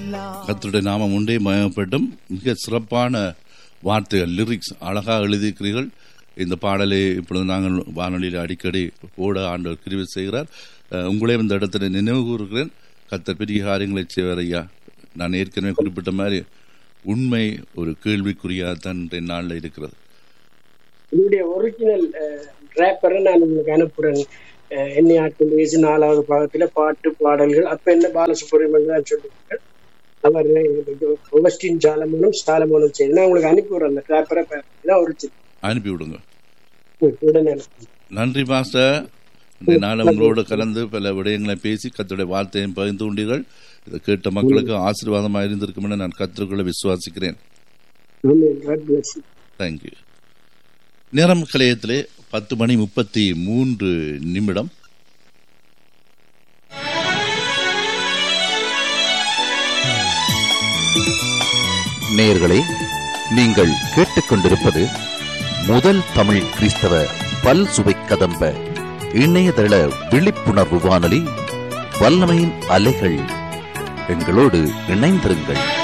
கர்த்தருடைய நாமம் உண்டே மயப்பட்டும் மிக சிறப்பான வார்த்தைகள் லிரிக்ஸ் அழகாக எழுதியிருக்கிறீர்கள் இந்த பாடலை இப்பொழுது நாங்கள் வானொலியில் அடிக்கடி ஓட ஆண்டவர் கிரிவு செய்கிறார் அஹ், உங்களையும் இந்த இடத்துல நினைவு கூறுகிறேன் கர்த்தர் பெரிய காரியங்களை செய்வார் ஐயா நான் ஏற்கனவே குறிப்பிட்ட மாதிரி உண்மை ஒரு கேள்விக்குறியாகத்தான் இன்றைய நாளில் இருக்கிறது என்னுடைய ஒரிஜினல் ரேப்பரை நான் உங்களுக்கு அனுப்புறேன் அஹ், என்னை ஆட்கள் வயசு நாலாவது பாகத்துல பாட்டு பாடல்கள் அப்ப என்ன பாலசுப்ரமணியம் தான் சொல்லுவாங்க அவர் ஒகஸ்டின் சாலமோனும் சாலமோனும் செய்து நான் உங்களுக்கு அனுப்பிவிடுறேன் அந்த ரேப்பரை இதான் ஒரிஜினல் அனுப்பி விடுங்க உடனே அனுப்புறேன். நன்றி மாஸ்டர் இன்றைய நாள் உங்களோடு கலந்து பல விடயங்களை பேசி கத்துடைய வார்த்தையும் பகிர்ந்து கொண்டீர்கள் இதை கேட்ட மக்களுக்கு ஆசீர்வாதமாக இருந்திருக்கும் என நான் கற்றுக்கொள்ள விசுவாசிக்கிறேன் Amen. God bless you. Thank you நேரம் கலையத்திலே பத்து மணி முப்பத்தி மூன்று நிமிடம் நேயர்களே நீங்கள் கேட்டுக்கொண்டிருப்பது முதல் தமிழ் கிறிஸ்தவ பல் சுவை கதம்ப இணையதள விழிப்புணர்வு வானொலி வல்லமையின் அலைகள் எங்களோடு இணைந்திருங்கள்